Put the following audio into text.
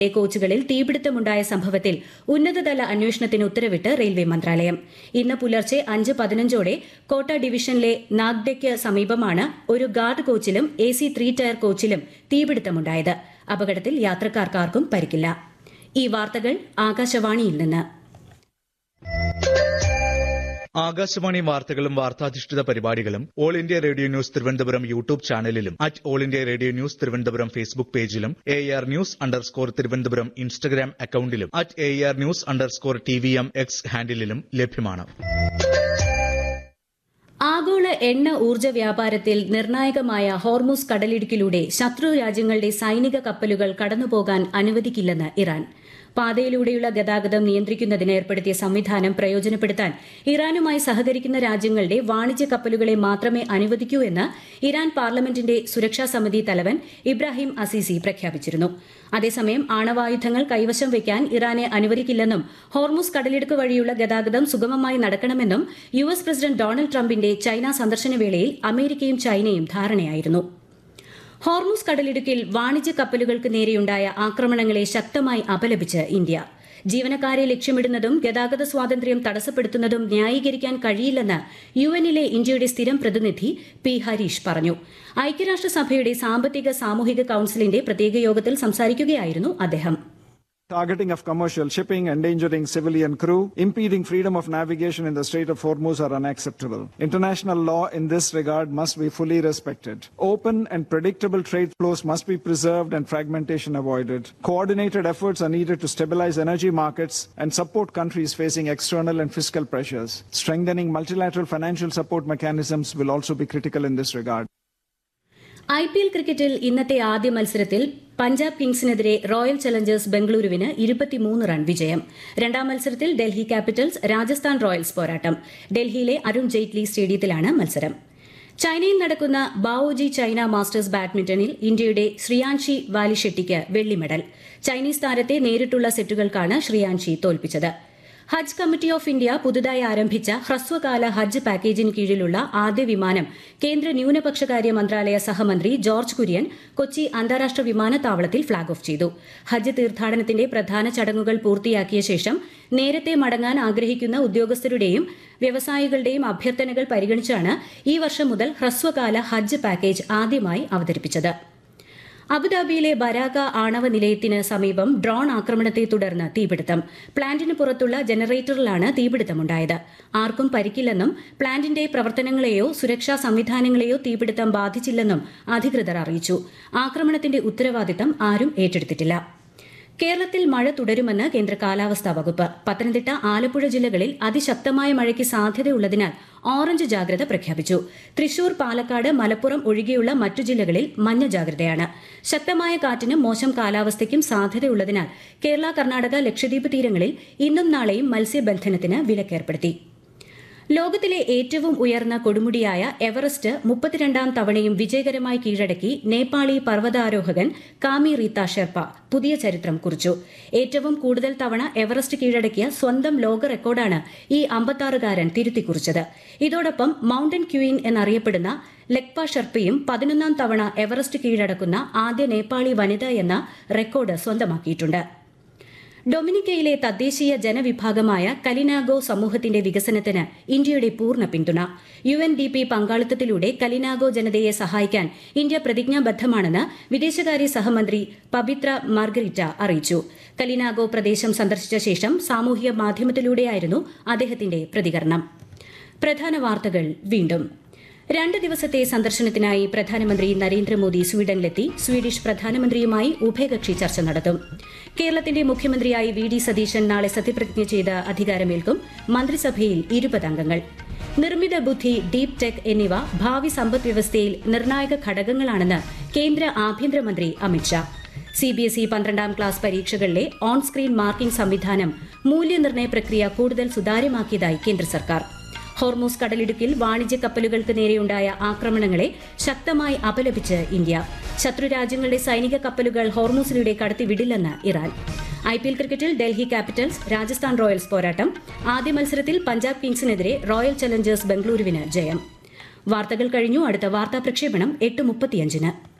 കോച്ചുകളിൽ തീപിടുത്തമുണ്ടായ സംഭവത്തിൽ ഉന്നതതല അന്വേഷണത്തിന് ഉത്തരവിട്ട് റെയിൽവേ മന്ത്രാലയം ഇന്ന് പുലർച്ചെ അഞ്ച് പതിനഞ്ചോടെ കോട്ട ഡിവിഷനിലെ നാഗ്ഡയ്ക്ക് സമീപമാണ് ഒരു ഗാർഡ് കോച്ചിലും എ സി ത്രീ ടയർ കോച്ചിലും തീപിടുത്തമുണ്ടായത് അപകടത്തിൽ യാത്രക്കാർക്കാർക്കും പരിക്കില്ല ഈ വാർത്തകൾ ആകാശവാണിയിൽ നിന്ന് ആകാശവാണി വാർത്തകളും വാർത്താധിഷ്ഠിത പരിപാടികളും all India radio news Thiruvananthapuram YouTube ചാനലിലും at all India radio news Thiruvananthapuram Facebook പേജിലും A R news underscore Thiruvananthapuram Instagram അക്കൌണ്ടിലും at A R news underscore T V M X ഹാൻഡിലും ലഭ്യമാണ് ആഗോള എണ്ണ ഊർജ്ജ വ്യാപാരത്തിൽ നിർണായകമായ ഹോർമുസ് കടലിടുക്കിലൂടെ ശത്രു രാജ്യങ്ങളുടെ സൈനിക കപ്പലുകൾ കടന്നുപോകാൻ അനുവദിക്കില്ലെന്ന് ഇറാൻ പാതയിലൂടെയുള്ള ഗതാഗതം നിയന്ത്രിക്കുന്നതിന് ഏർപ്പെടുത്തിയ സംവിധാനം പ്രയോജനപ്പെടുത്താൻ ഇറാനുമായി സഹകരിക്കുന്ന രാജ്യങ്ങളുടെ വാണിജ്യ കപ്പലുകളെ മാത്രമേ അനുവദിക്കൂ എന്ന് ഇറാൻ പാർലമെന്റിന്റെ സുരക്ഷാ സമിതി തലവൻ ഇബ്രാഹിം അസീസി പ്രഖ്യാപിച്ചിരുന്നു അതേസമയം ആണവായുധങ്ങൾ കൈവശം വയ്ക്കാൻ ഇറാനെ അനുവദിക്കില്ലെന്നും ഹോർമുസ് കടലിടുക്ക് വഴിയുള്ള ഗതാഗതം സുഗമമായി നടക്കണമെന്നും യു എസ് പ്രസിഡന്റ് ഡൊണാൾഡ് ട്രംപിന്റെ ചൈന സന്ദർശനവേളയിൽ അമേരിക്കയും ചൈനയും ധാരണയായിരുന്നു ഹോർമുസ് കടലിടുക്കിൽ വാണിജ്യ കപ്പലുകൾക്ക് നേരെയുണ്ടായ ആക്രമണങ്ങളെ ശക്തമായി അപലപിച്ച് ഇന്ത്യ ജീവനക്കാരെ ലക്ഷ്യമിടുന്നതും ഗതാഗത സ്വാതന്ത്ര്യം തടസ്സപ്പെടുത്തുന്നതും ന്യായീകരിക്കാൻ കഴിയില്ലെന്ന് യു എന്നിലെ ഇന്ത്യയുടെ സ്ഥിരം പ്രതിനിധി പി ഹരീഷ് പറഞ്ഞു ഐക്യരാഷ്ട്രസഭയുടെ സാമ്പത്തിക സാമൂഹിക കൌൺസിലിന്റെ പ്രത്യേക യോഗത്തിൽ സംസാരിക്കുകയായിരുന്നു അദ്ദേഹം Targeting of commercial shipping, endangering civilian crew, impeding freedom of navigation in the Strait of Hormuz are unacceptable. International law in this regard must be fully respected. Open and predictable trade flows must be preserved and fragmentation avoided. Coordinated efforts are needed to stabilize energy markets and support countries facing external and fiscal pressures. Strengthening multilateral financial support mechanisms will also be critical in this regard. I P L ക്രിക്കറ്റിൽ ഇന്നത്തെ ആദ്യ മത്സരത്തിൽ പഞ്ചാബ് കിങ്സിനെതിരെ royal challengers ബംഗളൂരുവിന് ഇരുപത്തിമൂന്ന് run വിജയം രണ്ടാം മത്സരത്തിൽ ഡൽഹി ക്യാപിറ്റൽസ് രാജസ്ഥാൻ റോയൽസ് പോരാട്ടം ഡൽഹിയിലെ അരുൺ ജെയ്റ്റ്ലി സ്റ്റേഡിയത്തിലാണ് മത്സരം ചൈനയിൽ നടക്കുന്ന ബാവോജി ചൈന മാസ്റ്റേഴ്സ് ബാഡ്മിന്റണിൽ ഇന്ത്യയുടെ ശ്രിയാൻഷി വാലിഷെട്ടിക്ക് വെള്ളി മെഡൽ ചൈനീസ് താരത്തെ നേരിട്ടുള്ള സെറ്റുകൾക്കാണ് ശ്രിയാൻഷി തോൽപ്പിച്ചത് ഹജ്ജ് കമ്മിറ്റി ഓഫ് ഇന്ത്യ പുതുതായി ആരംഭിച്ച ഹ്രസ്വകാല ഹജ്ജ് പാക്കേജിന് കീഴിലുള്ള ആദ്യ വിമാനം കേന്ദ്ര ന്യൂനപക്ഷകാര്യ മന്ത്രാലയ സഹമന്ത്രി ജോർജ് കുര്യൻ കൊച്ചി അന്താരാഷ്ട്ര വിമാനത്താവളത്തിൽ ഫ്ളാഗ് ഓഫ് ചെയ്തു ഹജ്ജ് തീർത്ഥാടനത്തിന്റെ പ്രധാന ചടങ്ങുകൾ പൂർത്തിയാക്കിയ ശേഷം നേരത്തെ മടങ്ങാൻ ആഗ്രഹിക്കുന്ന ഉദ്യോഗസ്ഥരുടെയും വ്യവസായികളുടെയും അഭ്യർത്ഥനകൾ പരിഗണിച്ചാണ് ഈ വർഷം മുതൽ ഹ്രസ്വകാല ഹജ്ജ് പാക്കേജ് ആദ്യമായി അവതരിപ്പിച്ചത് അബുദാബിയിലെ ബരാക ആണവ നിലയത്തിന് സമീപം ഡ്രോൺ ആക്രമണത്തെ തുടർന്ന് തീപിടുത്തം പ്ലാന്റിന് പുറത്തുള്ള ജനറേറ്ററിലാണ് തീപിടുത്തമുണ്ടായത് ആർക്കും പരിക്കില്ലെന്നും പ്ലാന്റിന്റെ പ്രവർത്തനങ്ങളെയോ സുരക്ഷാ സംവിധാനങ്ങളെയോ തീപിടുത്തം ബാധിച്ചില്ലെന്നും അധികൃതർ അറിയിച്ചു ആക്രമണത്തിന്റെ ഉത്തരവാദിത്തം ആരും ഏറ്റെടുത്തിട്ടില്ല കേരളത്തിൽ മഴ തുടരുമെന്ന് കേന്ദ്ര കാലാവസ്ഥാ വകുപ്പ് പത്തനംതിട്ട ആലപ്പുഴ ജില്ലകളിൽ അതിശക്തമായ മഴയ്ക്ക് സാധ്യതയുള്ളതിനാൽ ഓറഞ്ച് ജാഗ്രത പ്രഖ്യാപിച്ചു തൃശൂർ പാലക്കാട് മലപ്പുറം ഒഴികെയുള്ള മറ്റു ജില്ലകളിൽ മഞ്ഞ ജാഗ്രതയാണ് ശക്തമായ കാറ്റിനും മോശം കാലാവസ്ഥയ്ക്കും സാധ്യതയുള്ളതിനാൽ കേരള കർണാടക ലക്ഷദ്വീപ് തീരങ്ങളിൽ ഇന്നും നാളെയും മത്സ്യബന്ധനത്തിന് വിലക്കേർപ്പെടുത്തി ലോകത്തിലെ ഏറ്റവും ഉയർന്ന കൊടുമുടിയായ എവറസ്റ്റ് മുപ്പത്തിരണ്ടാം തവണയും വിജയകരമായി കീഴടക്കി നേപ്പാളി പർവ്വതാരോഹകൻ കാമി റീത്ത ഷെർപ്പ പുതിയ ചരിത്രം കുറിച്ചു ഏറ്റവും കൂടുതൽ തവണ എവറസ്റ്റ് കീഴടക്കിയ സ്വന്തം ലോക റെക്കോർഡാണ് ഈ അമ്പത്താറുകാരൻ തിരുത്തിക്കുറിച്ചത് ഇതോടൊപ്പം മൌണ്ടൻ ക്യൂയിൻ എന്നറിയപ്പെടുന്ന ലെക്പ ഷെർപ്പയും പതിനൊന്നാം തവണ എവറസ്റ്റ് കീഴടക്കുന്ന ആദ്യ നേപ്പാളി വനിത എന്ന റെക്കോർഡ് സ്വന്തമാക്കിയിട്ടുണ്ട് ഡൊമിനിക്കയിലെ തദ്ദേശീയ ജനവിഭാഗമായ കലിനാഗോ സമൂഹത്തിന്റെ വികസനത്തിന് ഇന്ത്യയുടെ പൂർണ്ണ പിന്തുണ യു എൻ ഡി പി പങ്കാളിത്തത്തിലൂടെ കലിനാഗോ ജനതയെ സഹായിക്കാൻ ഇന്ത്യ പ്രതിജ്ഞാബദ്ധമാണെന്ന് വിദേശകാര്യ സഹമന്ത്രി പബിത്ര മാർഗരിറ്റ അറിയിച്ചു കലിനാഗോ പ്രദേശം സന്ദർശിച്ച ശേഷം സാമൂഹിക മാധ്യമത്തിലൂടെയായിരുന്നു അദ്ദേഹത്തിന്റെ പ്രതികരണം പ്രധാന വാർത്തകൾ വീണ്ടും രണ്ട് ദിവസത്തെ സന്ദർശനത്തിനായി പ്രധാനമന്ത്രി നരേന്ദ്രമോദി സ്വീഡനിലെത്തി സ്വീഡിഷ് പ്രധാനമന്ത്രിയുമായി ഉഭയകക്ഷി ചർച്ച നടത്തും കേരളത്തിന്റെ മുഖ്യമന്ത്രിയായി വി ഡി സതീശൻ നാളെ സത്യപ്രതിജ്ഞ ചെയ്ത് അധികാരമേൽക്കും മന്ത്രിസഭയിൽ ഇരുപത് അംഗങ്ങൾ നിർമ്മിത ബുദ്ധി ഡീപ് ടെക് എന്നിവ ഭാവി സമ്പദ് വ്യവസ്ഥയിൽ നിർണായക ഘടകങ്ങളാണെന്ന് കേന്ദ്ര ആഭ്യന്തരമന്ത്രി അമിത്ഷാ സിബിഎസ്ഇ പന്ത്രണ്ടാം ക്ലാസ് പരീക്ഷകളിലെ ഓൺ സ്ക്രീൻ മാർക്കിംഗ് സംവിധാനം മൂല്യനിർണ്ണയ പ്രക്രിയ കൂടുതൽ സുതാര്യമാക്കിയതായി കേന്ദ്ര സർക്കാർ ഹോർമൂസ് കടലിടുക്കിൽ വാണിജ്യ കപ്പലുകൾക്ക് നേരെയുണ്ടായ ആക്രമണങ്ങളെ ശക്തമായി അപലപിച്ച് ഇന്ത്യ ശത്രുരാജ്യങ്ങളുടെ സൈനിക കപ്പലുകൾ ഹോർമൂസിലൂടെ കടത്തിവിടില്ലെന്ന് ഇറാൻ ഐ പി എൽ ക്രിക്കറ്റിൽ ഡൽഹി ക്യാപിറ്റൽസ് രാജസ്ഥാൻ റോയൽസ് പോരാട്ടം ആദ്യ മത്സരത്തിൽ പഞ്ചാബ് കിങ്സിനെതിരെ റോയൽ ചലഞ്ചേഴ്സ് ബംഗളൂരുവിന് ജയം വാർത്തകൾ കഴിഞ്ഞു അടുത്ത വാർത്താ പ്രക്ഷേപണം എട്ട് മുപ്പത്തിയഞ്ചിന്